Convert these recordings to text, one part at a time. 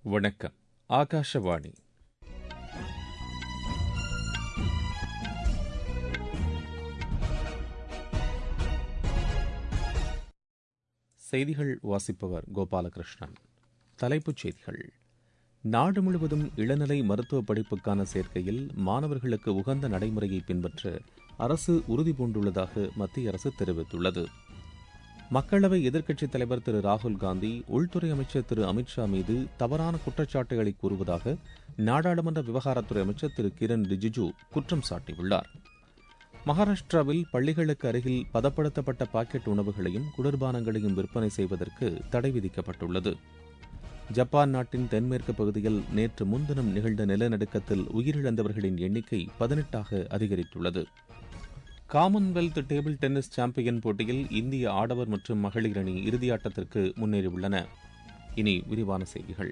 வணக்கம் ஆகாஷவாணி செய்திகள் வாசிப்பவர் கோபாலகிருஷ்ணன் தலைப்புச் செய்திகள் நாடு முழுவதும் இளநிலை மருத்துவ படிப்புக்கான சேர்க்கையில் மாணவர்களுக்கு உகந்த நடைமுறையை பின்பற்ற அரசு உறுதிபூண்டுள்ளதாக மத்திய அரசு தெரிவித்துள்ளது மக்களவை எதிர்க்கட்சித் தலைவர் திரு ராகுல் காந்தி உள்துறை அமைச்சர் திரு அமித்ஷா மீது தவறான குற்றச்சாட்டுகளை கூறுவதாக நாடாளுமன்ற விவகாரத்துறை அமைச்சர் திரு கிரண் ரிஜிஜு குற்றம் சாட்டியுள்ளார் மகாராஷ்டிராவில் பள்ளிகளுக்கு அருகில் பதப்படுத்தப்பட்ட பாக்கெட் உணவுகளையும் குளிர்பானங்களையும் விற்பனை செய்வதற்கு தடை விதிக்கப்பட்டுள்ளது ஜப்பான் நாட்டின் தென்மேற்கு பகுதியில் நேற்று முன்தினம் நிகழ்ந்த நிலநடுக்கத்தில் உயிரிழந்தவர்களின் எண்ணிக்கை பதினெட்டாக அதிகரித்துள்ளது காமன்வெல்த் டேபிள் டென்னிஸ் சாம்பியன் போட்டியில் இந்திய ஆடவர் மற்றும் மகளிர் அணி இறுதியாட்டத்திற்கு முன்னேறியுள்ளன இனி விரிவான செய்திகள்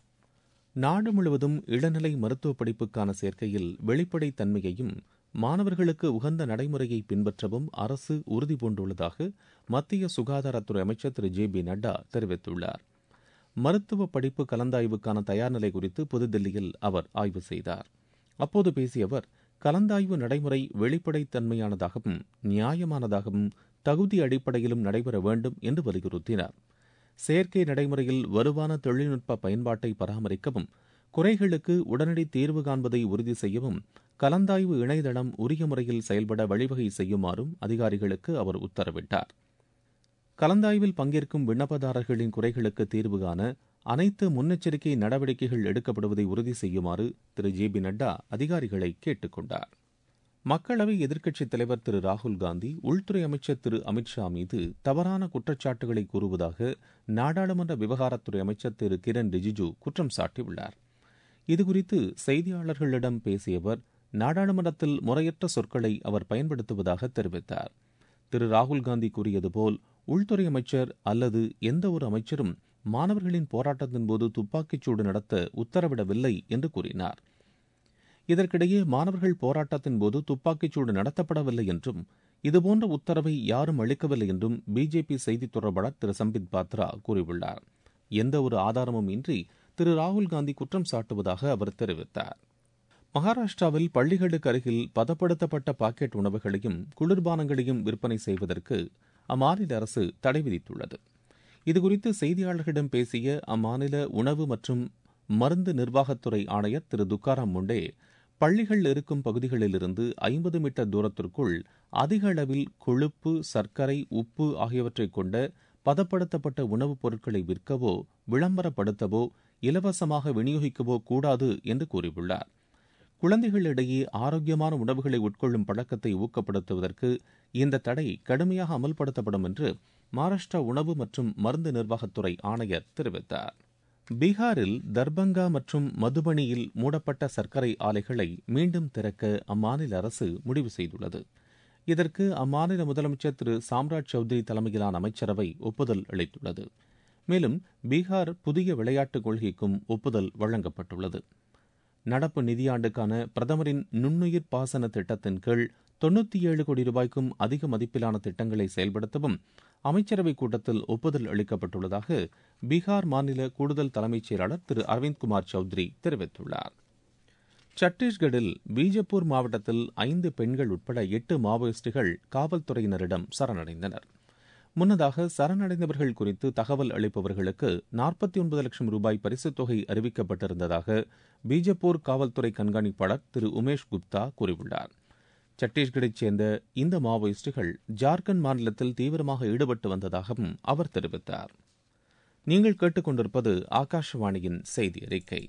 நாடு முழுவதும் இளநிலை மருத்துவ படிப்புக்கான சேர்க்கையில் வெளிப்படைத் தன்மையையும் மாணவர்களுக்கு உகந்த நடைமுறையை பின்பற்றவும் அரசு உறுதிபூண்டுள்ளதாக மத்திய சுகாதாரத்துறை அமைச்சர் திரு ஜே பி நட்டா தெரிவித்துள்ளார் மருத்துவ படிப்பு கலந்தாய்வுக்கான தயார்நிலை குறித்து புதுதில்லியில் அவர் ஆய்வு செய்தார் அப்போது பேசிய அவர் கலந்தாய்வு நடைமுறை வெளிப்படைத்தன்மையானதாகவும் நியாயமானதாகவும் தகுதி அடிப்படையிலும் நடைபெற வேண்டும் என்று வலியுறுத்தினார் செயற்கை நடைமுறையில் வலுவான தொழில்நுட்ப பயன்பாட்டை பராமரிக்கவும் குறைகளுக்கு உடனடி தீர்வு காண்பதை உறுதி செய்யவும் கலந்தாய்வு இணையதளம் உரிய முறையில் செயல்பட வழிவகை செய்யுமாறும் அதிகாரிகளுக்கு அவர் உத்தரவிட்டார் கலந்தாய்வில் பங்கேற்கும் விண்ணப்பதாரர்களின் குறைகளுக்கு தீர்வு காண அனைத்து முன்னெச்சரிக்கை நடவடிக்கைகள் எடுக்கப்படுவதை உறுதி செய்யுமாறு திரு ஜே பி நட்டா அதிகாரிகளை கேட்டுக் கொண்டார் மக்களவை எதிர்க்கட்சித் தலைவர் திரு ராகுல் காந்தி உள்துறை அமைச்சர் திரு அமித்ஷா மீது தவறான குற்றச்சாட்டுகளை கூறுவதாக நாடாளுமன்ற விவகாரத்துறை அமைச்சர் திரு கிரண் ரிஜிஜு குற்றம் சாட்டியுள்ளார் இதுகுறித்து செய்தியாளர்களிடம் பேசிய அவர் நாடாளுமன்றத்தில் முறையற்ற சொற்களை அவர் பயன்படுத்துவதாக தெரிவித்தார் திரு ராகுல் காந்தி கூறியது போல் உள்துறை அமைச்சர் அல்லது எந்த ஒரு அமைச்சரும் மாணவர்களின் போராட்டத்தின் போது துப்பாக்கிச்சூடு நடத்த உத்தரவிடவில்லை என்று கூறினார் இதற்கிடையே மாணவர்கள் போராட்டத்தின் போது துப்பாக்கிச்சூடு நடத்தப்படவில்லை என்றும் இதுபோன்ற உத்தரவை யாரும் அளிக்கவில்லை என்றும் பிஜேபி செய்தித் தொடர்பாளர் திரு சம்பித் பாத்ரா கூறியுள்ளார் எந்த ஒரு ஆதாரமும் இன்றி திரு ராகுல் காந்தி குற்றம் சாட்டுவதாக அவர் தெரிவித்தார் மகாராஷ்டிராவில் பள்ளிகளுக்கு அருகில் பதப்படுத்தப்பட்ட பாக்கெட் உணவுகளையும் குளிர்பானங்களையும் விற்பனை செய்வதற்கு அம்மாநில அரசு தடை விதித்துள்ளது இதுகுறித்து செய்தியாளர்களிடம் பேசிய அம்மாநில உணவு மற்றும் மருந்து நிர்வாகத்துறை ஆணையர் திரு துக்காராம் முண்டே பள்ளிகள் இருக்கும் பகுதிகளிலிருந்து ஐம்பது மீட்டர் தூரத்திற்குள் அதிக அளவில் கொழுப்பு சர்க்கரை உப்பு ஆகியவற்றை கொண்ட பதப்படுத்தப்பட்ட உணவுப் பொருட்களை விற்கவோ விளம்பரப்படுத்தவோ இலவசமாக விநியோகிக்கவோ கூடாது என்று கூறியுள்ளார் குழந்தைகளிடையே ஆரோக்கியமான உணவுகளை உட்கொள்ளும் பழக்கத்தை ஊக்கப்படுத்துவதற்கு இந்த தடை கடுமையாக அமல்படுத்தப்படும் என்று மகாராஷ்டிரா உணவு மற்றும் மருந்து நிர்வாகத்துறை ஆணையர் தெரிவித்தார் பீகாரில் தர்பங்கா மற்றும் மதுபனியில் மூடப்பட்ட சர்க்கரை ஆலைகளை மீண்டும் திறக்க அம்மாநில அரசு முடிவு செய்துள்ளது இதற்கு அம்மாநில முதலமைச்சர் திரு சாம்ராஜ் சௌத்ரி தலைமையிலான அமைச்சரவை ஒப்புதல் அளித்துள்ளது மேலும் பீகார் புதிய விளையாட்டுக் கொள்கைக்கும் ஒப்புதல் வழங்கப்பட்டுள்ளது நடப்பு நிதியாண்டுக்கான பிரதமரின் நுண்ணுயிர் பாசன திட்டத்தின் கீழ் தொண்ணூத்தி ஏழு கோடி ரூபாய்க்கும் அதிக மதிப்பிலான திட்டங்களை செயல்படுத்தவும் அமைச்சரவைக் கூட்டத்தில் ஒப்புதல் அளிக்கப்பட்டுள்ளதாக பீகார் மாநில கூடுதல் தலைமைச் செயலாளர் திரு அரவிந்த்குமார் சௌத்ரி தெரிவித்துள்ளார் சத்தீஸ்கடில் பீஜப்பூர் மாவட்டத்தில் ஐந்து பெண்கள் உட்பட எட்டு மாவோயிஸ்டுகள் காவல்துறையினரிடம் சரணடைந்தனர் முன்னதாக சரணடைந்தவர்கள் குறித்து தகவல் அளிப்பவர்களுக்கு நாற்பத்தி ஒன்பது லட்சம் ரூபாய் பரிசுத் தொகை அறிவிக்கப்பட்டிருந்ததாக பீஜப்பூர் காவல்துறை கண்காணிப்பாளர் திரு உமேஷ் குப்தா கூறியுள்ளார் சத்தீஸ்கரைச் சேர்ந்த இந்த மாவோயிஸ்டுகள் ஜார்க்கண்ட் மாநிலத்தில் தீவிரமாக ஈடுபட்டு வந்ததாகவும் அவர் தெரிவித்தார் நீங்கள் கேட்டுக்கொண்டிருப்பது ஆகாஷவாணியின் செய்தி அறிக்கை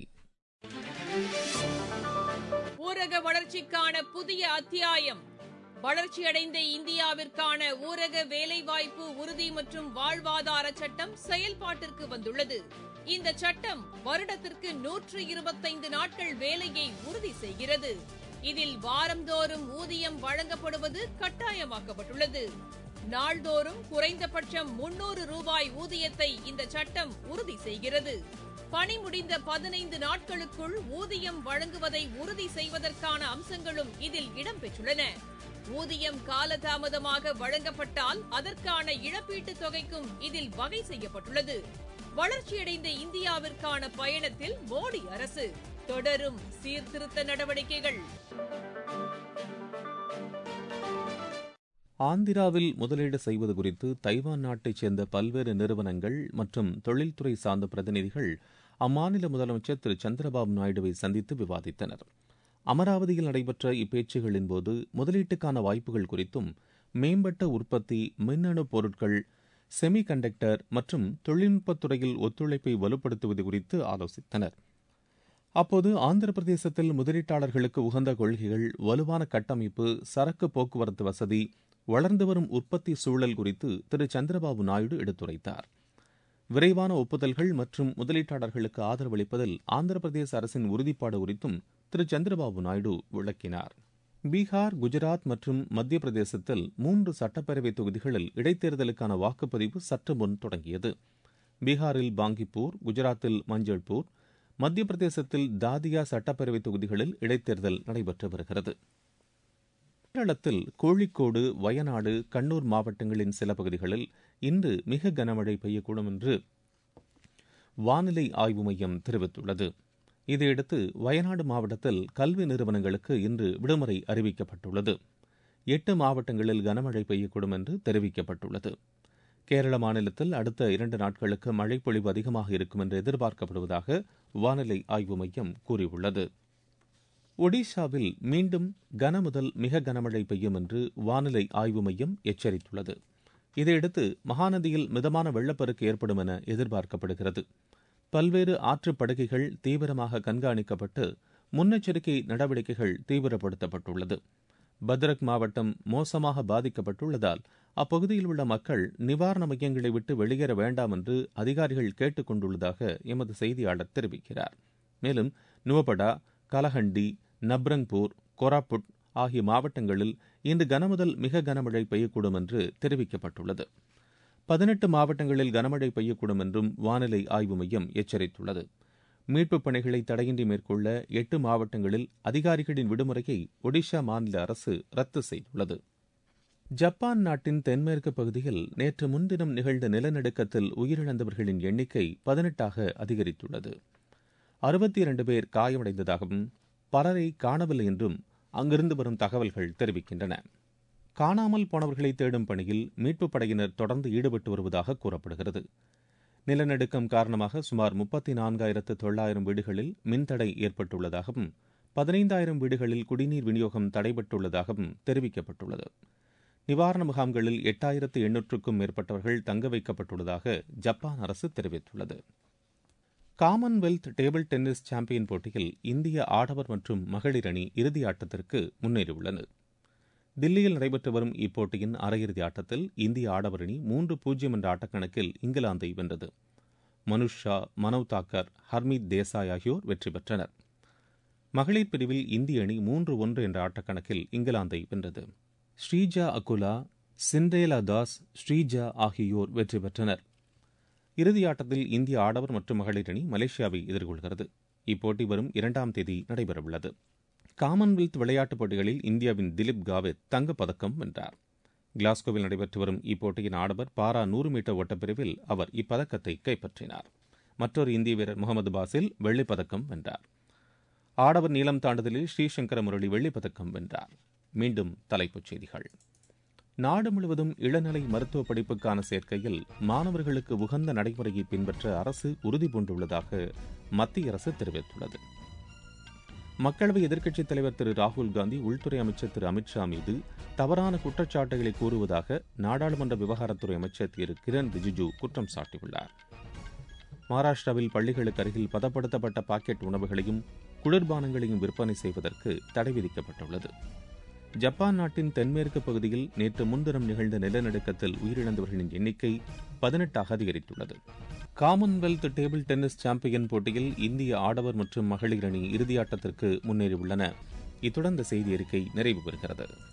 ஊரக வளர்ச்சிக்கான புதிய அத்தியாயம் வளர்ச்சியடைந்த இந்தியாவிற்கான ஊரக வேலைவாய்ப்பு உறுதி மற்றும் வாழ்வாதார சட்டம் செயல்பாட்டிற்கு வந்துள்ளது இந்த சட்டம் வருடத்திற்கு நூற்று இருபத்தைந்து நாட்கள் வேலையை உறுதி செய்கிறது இதில் வாரந்தோறும் ஊதியம் வழங்கப்படுவது கட்டாயமாக்கப்பட்டுள்ளது நாள்தோறும் குறைந்தபட்சம் முன்னூறு ரூபாய் ஊதியத்தை இந்த சட்டம் உறுதி செய்கிறது பணி முடிந்த பதினைந்து நாட்களுக்குள் ஊதியம் வழங்குவதை உறுதி செய்வதற்கான அம்சங்களும் இதில் இடம்பெற்றுள்ளன ஊதியம் காலதாமதமாக வழங்கப்பட்டால் அதற்கான இழப்பீட்டுத் தொகைக்கும் இதில் வகை செய்யப்பட்டுள்ளது வளர்ச்சியடைந்த இந்தியாவிற்கான பயணத்தில் மோடி அரசு தொடரும் சீர்திருத்த நடவடிக்கைகள் ஆந்திராவில் முதலீடு செய்வது குறித்து தைவான் நாட்டைச் சேர்ந்த பல்வேறு நிறுவனங்கள் மற்றும் தொழில்துறை சார்ந்த பிரதிநிதிகள் அம்மாநில முதலமைச்சர் திரு சந்திரபாபு நாயுடுவை சந்தித்து விவாதித்தனர் அமராவதியில் நடைபெற்ற இப்பேச்சுகளின் போது முதலீட்டுக்கான வாய்ப்புகள் குறித்தும் மேம்பட்ட உற்பத்தி மின்னணு பொருட்கள் செமி கண்டக்டர் மற்றும் தொழில்நுட்பத் துறையில் ஒத்துழைப்பை வலுப்படுத்துவது குறித்து ஆலோசித்தனர் அப்போது ஆந்திர பிரதேசத்தில் முதலீட்டாளர்களுக்கு உகந்த கொள்கைகள் வலுவான கட்டமைப்பு சரக்கு போக்குவரத்து வசதி வளர்ந்து வரும் உற்பத்தி சூழல் குறித்து திரு சந்திரபாபு நாயுடு எடுத்துரைத்தார் விரைவான ஒப்புதல்கள் மற்றும் முதலீட்டாளர்களுக்கு ஆதரவளிப்பதில் ஆந்திர பிரதேச அரசின் உறுதிப்பாடு குறித்தும் திரு சந்திரபாபு நாயுடு விளக்கினார் பீகார் குஜராத் மற்றும் மத்திய பிரதேசத்தில் மூன்று சட்டப்பேரவை தொகுதிகளில் இடைத்தேர்தலுக்கான வாக்குப்பதிவு சற்று முன் தொடங்கியது பீகாரில் பாங்கிப்பூர் குஜராத்தில் மஞ்சள்பூர் மத்திய பிரதேசத்தில் தாதியா சட்டப்பேரவை தொகுதிகளில் இடைத்தேர்தல் நடைபெற்று வருகிறது கேரளத்தில் கோழிக்கோடு வயநாடு கண்ணூர் மாவட்டங்களின் சில பகுதிகளில் இன்று மிக கனமழை பெய்யக்கூடும் என்று வானிலை ஆய்வு மையம் தெரிவித்துள்ளது இதையடுத்து வயநாடு மாவட்டத்தில் கல்வி நிறுவனங்களுக்கு இன்று விடுமுறை அறிவிக்கப்பட்டுள்ளது எட்டு மாவட்டங்களில் கனமழை பெய்யக்கூடும் என்று தெரிவிக்கப்பட்டுள்ளது கேரள மாநிலத்தில் அடுத்த இரண்டு நாட்களுக்கு மழைப்பொழிவு அதிகமாக இருக்கும் என்று எதிர்பார்க்கப்படுவதாக வானிலை ஆய்வு மையம் கூறியுள்ளது ஒடிஷாவில் மீண்டும் கன முதல் மிக கனமழை பெய்யும் என்று வானிலை ஆய்வு மையம் எச்சரித்துள்ளது இதையடுத்து மகாநதியில் மிதமான வெள்ளப்பெருக்கு ஏற்படும் என எதிர்பார்க்கப்படுகிறது பல்வேறு ஆற்றுப் படுகைகள் தீவிரமாக கண்காணிக்கப்பட்டு முன்னெச்சரிக்கை நடவடிக்கைகள் தீவிரப்படுத்தப்பட்டுள்ளது பத்ரக் மாவட்டம் மோசமாக பாதிக்கப்பட்டுள்ளதால் அப்பகுதியில் உள்ள மக்கள் நிவாரண மையங்களை விட்டு வெளியேற வேண்டாம் என்று அதிகாரிகள் கேட்டுக் கொண்டுள்ளதாக எமது செய்தியாளர் தெரிவிக்கிறார் மேலும் நுவபடா கலஹண்டி நப்ரங்பூர் கோராப்புட் ஆகிய மாவட்டங்களில் இன்று கனமுதல் மிக கனமழை பெய்யக்கூடும் என்று தெரிவிக்கப்பட்டுள்ளது பதினெட்டு மாவட்டங்களில் கனமழை பெய்யக்கூடும் என்றும் வானிலை ஆய்வு மையம் எச்சரித்துள்ளது மீட்புப் பணிகளை தடையின்றி மேற்கொள்ள எட்டு மாவட்டங்களில் அதிகாரிகளின் விடுமுறையை ஒடிஷா மாநில அரசு ரத்து செய்துள்ளது ஜப்பான் நாட்டின் தென்மேற்கு பகுதியில் நேற்று முன்தினம் நிகழ்ந்த நிலநடுக்கத்தில் உயிரிழந்தவர்களின் எண்ணிக்கை பதினெட்டாக அதிகரித்துள்ளது அறுபத்தி இரண்டு பேர் காயமடைந்ததாகவும் பலரை காணவில்லை என்றும் அங்கிருந்து வரும் தகவல்கள் தெரிவிக்கின்றன காணாமல் போனவர்களை தேடும் பணியில் மீட்புப் படையினர் தொடர்ந்து ஈடுபட்டு வருவதாக கூறப்படுகிறது நிலநடுக்கம் காரணமாக சுமார் முப்பத்தி நான்காயிரத்து தொள்ளாயிரம் வீடுகளில் மின்தடை ஏற்பட்டுள்ளதாகவும் பதினைந்தாயிரம் வீடுகளில் குடிநீர் விநியோகம் தடைபட்டுள்ளதாகவும் தெரிவிக்கப்பட்டுள்ளது நிவாரண முகாம்களில் எட்டாயிரத்து எண்ணூற்றுக்கும் மேற்பட்டவர்கள் தங்க வைக்கப்பட்டுள்ளதாக ஜப்பான் அரசு தெரிவித்துள்ளது காமன்வெல்த் டேபிள் டென்னிஸ் சாம்பியன் போட்டியில் இந்திய ஆடவர் மற்றும் மகளிர் அணி இறுதி ஆட்டத்திற்கு முன்னேறியுள்ளது தில்லியில் நடைபெற்று வரும் இப்போட்டியின் அரையிறுதி ஆட்டத்தில் இந்திய ஆடவர் அணி மூன்று பூஜ்ஜியம் என்ற ஆட்டக்கணக்கில் இங்கிலாந்தை வென்றது மனுஷ் ஷா மனவ் தாக்கர் ஹர்மீத் தேசாய் ஆகியோர் வெற்றி பெற்றனர் மகளிர் பிரிவில் இந்திய அணி மூன்று ஒன்று என்ற ஆட்டக்கணக்கில் இங்கிலாந்தை வென்றது ஸ்ரீஜா அகுலா சிண்டேலா தாஸ் ஸ்ரீஜா ஆகியோர் வெற்றி பெற்றனர் இறுதியாட்டத்தில் இந்திய ஆடவர் மற்றும் மகளிர் அணி மலேசியாவை எதிர்கொள்கிறது இப்போட்டி வரும் இரண்டாம் தேதி நடைபெறவுள்ளது காமன்வெல்த் விளையாட்டுப் போட்டிகளில் இந்தியாவின் திலீப் காவித் தங்கப்பதக்கம் வென்றார் கிளாஸ்கோவில் நடைபெற்று வரும் இப்போட்டியின் ஆடவர் பாரா நூறு மீட்டர் ஓட்டப்பிரிவில் அவர் இப்பதக்கத்தை கைப்பற்றினார் மற்றொரு இந்திய வீரர் முகமது பாசில் வெள்ளிப் பதக்கம் வென்றார் ஆடவர் நீளம் தாண்டுதலில் ஸ்ரீசங்கர முரளி வெள்ளிப் பதக்கம் வென்றார் மீண்டும் தலைப்புச் செய்திகள் நாடு முழுவதும் இளநிலை மருத்துவ படிப்புக்கான சேர்க்கையில் மாணவர்களுக்கு உகந்த நடைமுறையை பின்பற்ற அரசு உறுதிபூண்டுள்ளதாக மத்திய அரசு தெரிவித்துள்ளது மக்களவை எதிர்க்கட்சித் தலைவர் திரு ராகுல் காந்தி உள்துறை அமைச்சர் திரு அமித்ஷா மீது தவறான குற்றச்சாட்டுகளை கூறுவதாக நாடாளுமன்ற விவகாரத்துறை அமைச்சர் திரு கிரண் ரிஜிஜு குற்றம் சாட்டியுள்ளார் மகாராஷ்டிராவில் பள்ளிகளுக்கு அருகில் பதப்படுத்தப்பட்ட பாக்கெட் உணவுகளையும் குளிர்பானங்களையும் விற்பனை செய்வதற்கு தடை விதிக்கப்பட்டுள்ளது ஜப்பான் நாட்டின் தென்மேற்கு பகுதியில் நேற்று முன்தினம் நிகழ்ந்த நிலநடுக்கத்தில் உயிரிழந்தவர்களின் எண்ணிக்கை பதினெட்டாக அதிகரித்துள்ளது காமன்வெல்த் டேபிள் டென்னிஸ் சாம்பியன் போட்டியில் இந்திய ஆடவர் மற்றும் மகளிர் அணி இறுதியாட்டத்திற்கு முன்னேறியுள்ளன இத்துடன் இந்த செய்தி அறிக்கை நிறைவு பெறுகிறது